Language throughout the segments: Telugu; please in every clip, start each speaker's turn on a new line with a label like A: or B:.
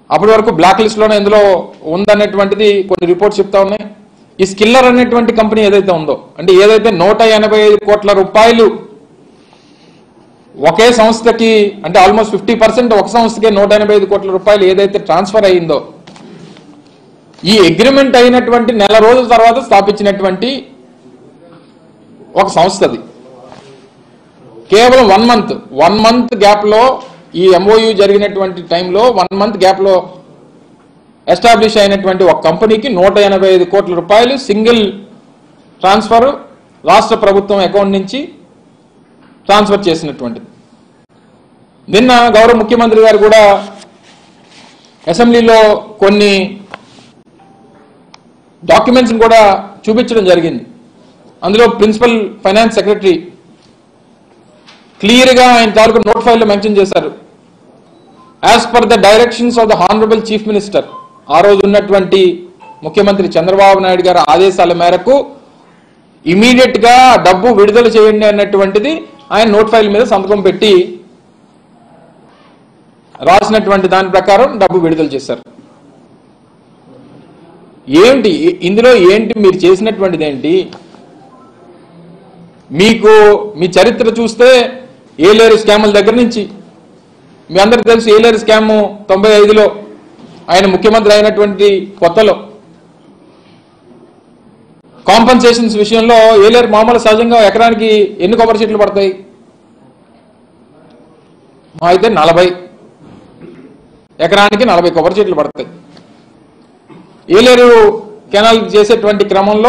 A: అప్పటి వరకు బ్లాక్ లిస్ట్లోనే ఇందులో ఉందనేటువంటిది కొన్ని రిపోర్ట్స్ చెప్తా ఉన్నాయి ఈ స్కిల్లర్ అనేటువంటి కంపెనీ ఏదైతే ఉందో అంటే ఏదైతే నూట ఎనభై ఐదు కోట్ల రూపాయలు ఒకే సంస్థకి అంటే ఆల్మోస్ట్ ఫిఫ్టీ పర్సెంట్ ఒక సంస్థకే నూట ఎనభై ఐదు కోట్ల రూపాయలు ఏదైతే ట్రాన్స్ఫర్ అయ్యిందో ఈ అగ్రిమెంట్ అయినటువంటి నెల రోజుల తర్వాత స్థాపించినటువంటి ఒక సంస్థ అది కేవలం వన్ మంత్ వన్ మంత్ గ్యాప్లో ఈ ఎంఓయు జరిగినటువంటి టైంలో వన్ మంత్ గ్యాప్లో ఎస్టాబ్లిష్ అయినటువంటి ఒక కంపెనీకి నూట ఎనభై ఐదు కోట్ల రూపాయలు సింగిల్ ట్రాన్స్ఫర్ రాష్ట్ర ప్రభుత్వం అకౌంట్ నుంచి ట్రాన్స్ఫర్ చేసినటువంటిది నిన్న గౌరవ ముఖ్యమంత్రి గారు కూడా అసెంబ్లీలో కొన్ని డాక్యుమెంట్స్ కూడా చూపించడం జరిగింది అందులో ప్రిన్సిపల్ ఫైనాన్స్ సెక్రటరీ క్లియర్గా ఆయన తాలూకు నోట్ ఫైల్లో మెన్షన్ చేశారు as per the directions of the honourable chief minister ఆ రోజు ఉన్నటువంటి ముఖ్యమంత్రి చంద్రబాబు నాయుడు గారి ఆదేశాల మేరకు ఇమీడియట్ గా డబ్బు విడుదల చేయండి అన్నటువంటిది ఆయన నోట్ ఫైల్ మీద సంతకం పెట్టి రాసినటువంటి దాని ప్రకారం డబ్బు విడుదల చేశారు ఏంటి ఇందులో ఏంటి మీరు చేసినటువంటిది ఏంటి మీకు మీ చరిత్ర చూస్తే ఏలేరు స్కాముల దగ్గర నుంచి మీ అందరికి తెలుసు ఏలేరు స్కామ్ తొంభై ఐదులో ఆయన ముఖ్యమంత్రి అయినటువంటి కొత్తలో కాంపన్సేషన్స్ విషయంలో ఏలేరు మామూలు సహజంగా ఎకరానికి ఎన్ని కొబ్బరి చెట్లు పడతాయి మా అయితే నలభై ఎకరానికి నలభై కొబ్బరి చెట్లు పడతాయి ఏలేరు కెనాల్ చేసేటువంటి క్రమంలో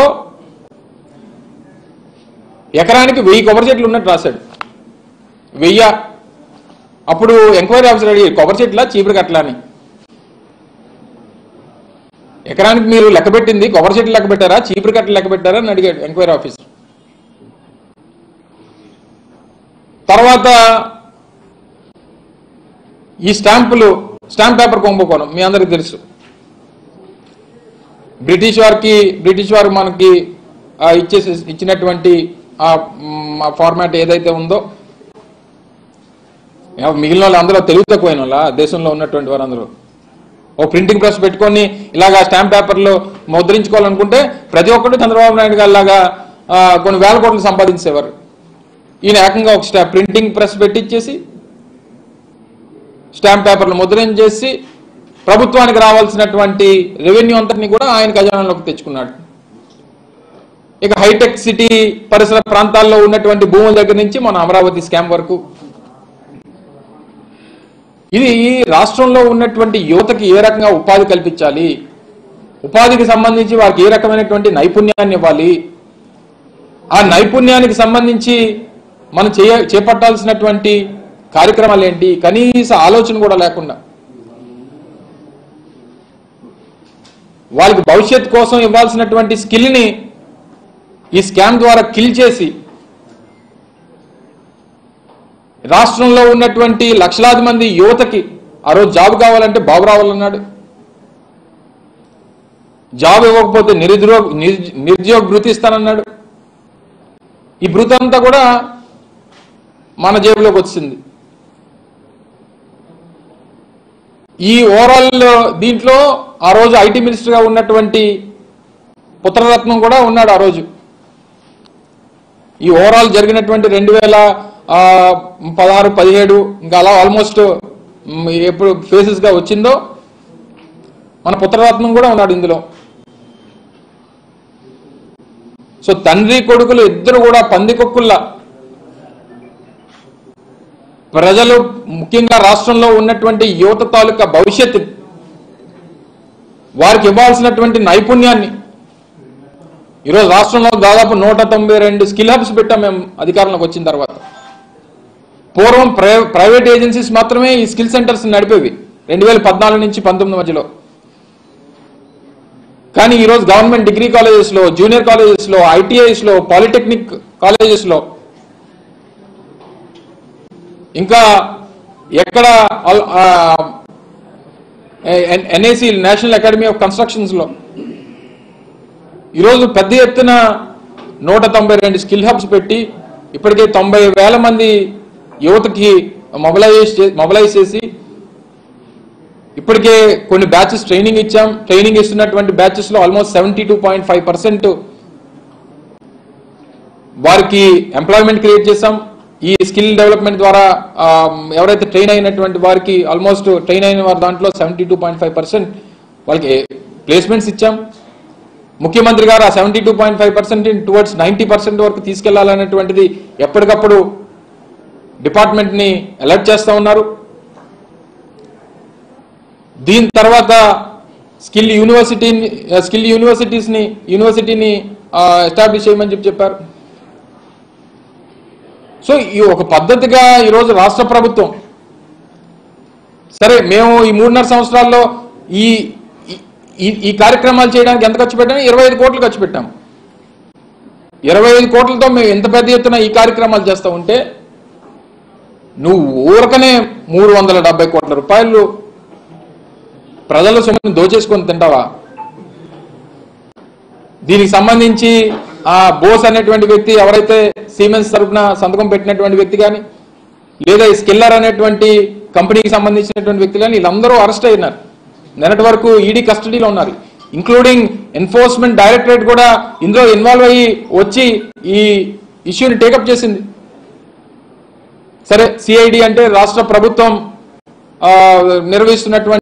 A: ఎకరానికి వెయ్యి కొబ్బరి చెట్లు ఉన్నట్టు రాశాడు వెయ్య అప్పుడు ఎంక్వైరీ ఆఫీసర్ అడిగారు కొబ్బరి చెట్ల చీపురు కట్ల అని ఎకరానికి మీరు లెక్క పెట్టింది కొబ్బరి చెట్లు లెక్క పెట్టారా చీపురు కట్టలు లెక్క పెట్టారా అని అడిగాడు ఎంక్వైరీ ఆఫీసర్ తర్వాత ఈ స్టాంపులు స్టాంప్ పేపర్ కుంభకోణం మీ అందరికి తెలుసు బ్రిటిష్ వారికి బ్రిటిష్ వారు మనకి ఆ, ఇచ్చేసి ఇచ్చినటువంటి ఆ ఫార్మాట్ ఏదైతే ఉందో ఏ, మిగిలిన వాళ్ళు అందరూ తెలివి తక్కువైన వాళ్ళ దేశంలో ఉన్నటువంటి వారందరూ ఓ ప్రింటింగ్ ప్రెస్ పెట్టుకొని ఇలాగా స్టాంప్ పేపర్లు ముద్రించుకోవాలనుకుంటే ప్రతి ఒక్కరు చంద్రబాబు నాయుడు గారు లాగా ఆ, కొన్ని వేల కోట్లు సంపాదించేవారు ఈయన ఏకంగా ఒక స్టా ప్రింటింగ్ ప్రెస్ పెట్టించేసి స్టాంప్ పేపర్లు ముద్రించేసి ప్రభుత్వానికి రావాల్సినటువంటి రెవెన్యూ అంతటిని కూడా ఆయన ఖజానాలోకి తెచ్చుకున్నాడు ఇక హైటెక్ సిటీ పరిసర ప్రాంతాల్లో ఉన్నటువంటి భూముల దగ్గర నుంచి మన అమరావతి స్కామ్ వరకు ఇది రాష్ట్రంలో ఉన్నటువంటి యువతకి ఏ రకంగా ఉపాధి కల్పించాలి ఉపాధికి సంబంధించి వారికి ఏ రకమైనటువంటి నైపుణ్యాన్ని ఇవ్వాలి ఆ నైపుణ్యానికి సంబంధించి మనం చేయ చేపట్టాల్సినటువంటి కార్యక్రమాలు ఏంటి కనీస ఆలోచన కూడా లేకుండా వాళ్ళకి భవిష్యత్ కోసం ఇవ్వాల్సినటువంటి స్కిల్ని ఈ స్కామ్ ద్వారా కిల్ చేసి రాష్ట్రంలో ఉన్నటువంటి లక్షలాది మంది యువతకి ఆ రోజు జాబ్ కావాలంటే బాబు రావాలన్నాడు జాబ్ ఇవ్వకపోతే నిరుద్యోగ నిర్- నిరుద్యోగ భృతి ఇస్తానన్నాడు ఈ భృతి అంతా కూడా మన జేబులోకి వచ్చింది ఈ ఓవరాల్ దీంట్లో ఆ రోజు ఐటీ మినిస్టర్గా ఉన్నటువంటి పుత్రరత్నం కూడా ఉన్నాడు ఆ రోజు ఈ ఓవరాల్ జరిగినటువంటి రెండు వేల ఆ, పదహారు పదిహేడు ఇంకా అలా ఆల్మోస్ట్ మ్, ఎప్పుడు phases గా వచ్చిందో మన పుత్రరత్నం కూడా ఉన్నాడు ఇందులో సో తండ్రి కొడుకులు ఇద్దరు కూడా పందికొక్కుల్లా ప్రజలు ముఖ్యంగా రాష్ట్రంలో ఉన్నటువంటి యువత తాలూకా భవిష్యత్తు వారికి ఇవ్వాల్సినటువంటి నైపుణ్యాన్ని ఈరోజు రాష్ట్రంలో దాదాపు నూట తొంభై రెండు స్కిల్ హబ్స్ పెట్టాం మేము అధికారంలోకి వచ్చిన తర్వాత పూర్వం ప్రై- ప్రైవేట్ ఏజెన్సీస్ మాత్రమే ఈ స్కిల్ సెంటర్స్ నడిపేవి రెండు వేల పద్నాలుగు నుంచి పంతొమ్మిది మధ్యలో కానీ ఈరోజు గవర్నమెంట్ డిగ్రీ కాలేజెస్లో జూనియర్ కాలేజెస్లో ఐటీఐస్లో పాలిటెక్నిక్ కాలేజెస్లో ఇంకా ఎక్కడ ఎన్ఏసి నేషనల్ అకాడమీ ఆఫ్ కన్స్ట్రక్షన్స్లో ఈరోజు పెద్ద ఎత్తున నూట తొంభై రెండు స్కిల్ హబ్స్ పెట్టి ఇప్పటికే తొంభై వేల మంది యువతకి మొబలైజ్ చే- మొబలైజ్ చేసి ఇప్పటికే కొన్ని బ్యాచెస్ ట్రైనింగ్ ఇచ్చాం ట్రైనింగ్ ఇస్తున్నటువంటి బ్యాచెస్ లో almost seventy two point five percent వారికి ఎంప్లాయ్మెంట్ క్రియేట్ చేశాం ఈ స్కిల్ డెవలప్మెంట్ ద్వారా ఆ, ఎవరైతే ట్రైన్ అయినటువంటి వారికి ఆల్మోస్ట్ ట్రైన్ అయిన వారి దాంట్లో seventy two point five percent వాళ్ళకి ప్లేస్మెంట్స్ ఇచ్చాం ముఖ్యమంత్రి గారు ఆ seventy two point five percent towards ninety percent వరకు తీసుకెళ్లాలనేటువంటిది ఎప్పటికప్పుడు డిపార్ట్మెంట్ని అలర్ట్ చేస్తూ ఉన్నారు దీని తర్వాత స్కిల్ యూనివర్సిటీని స్కిల్ యూనివర్సిటీస్ని యూనివర్సిటీని ఎస్టాబ్లిష్ చేయమని చెప్పి చెప్పారు సో ఈ ఒక పద్ధతిగా ఈరోజు రాష్ట్ర ప్రభుత్వం సరే మేము ఈ మూడున్నర సంవత్సరాల్లో ఈ ఈ- ఈ- ఈ కార్యక్రమాలు చేయడానికి ఎంత ఖర్చు పెట్టాము ఇరవై ఐదు కోట్లు ఖర్చు పెట్టాము ఇరవై ఐదు కోట్లతో మేము ఎంత పెద్ద ఎత్తున ఈ కార్యక్రమాలు చేస్తూ ఉంటే నువ్వు ఊరకనే మూడు వందల డెబ్బై కోట్ల రూపాయలు ప్రజల సొమ్ముని దోచేసుకొని తింటావా దీనికి సంబంధించి ఆ బోస్ అనేటువంటి వ్యక్తి ఎవరైతే సీమెన్స్ తరపున సంతకం పెట్టినటువంటి వ్యక్తి కానీ లేదా ఈ స్కిల్లర్ అనేటువంటి కంపెనీకి సంబంధించినటువంటి వ్యక్తి కానీ వీళ్ళందరూ అరెస్ట్ అయినారు నిన్నటి వరకు ఈడీ కస్టడీలో ఉన్నారు ఇంక్లూడింగ్ ఎన్ఫోర్స్మెంట్ డైరెక్టరేట్ కూడా ఇందులో ఇన్వాల్వ్ అయ్యి వచ్చి ఈ ఇష్యూని టేకప్ చేసింది సరే సిఐడి అంటే రాష్ట్ర ప్రభుత్వం ఆ, నిర్వహిస్తున్నటువంటి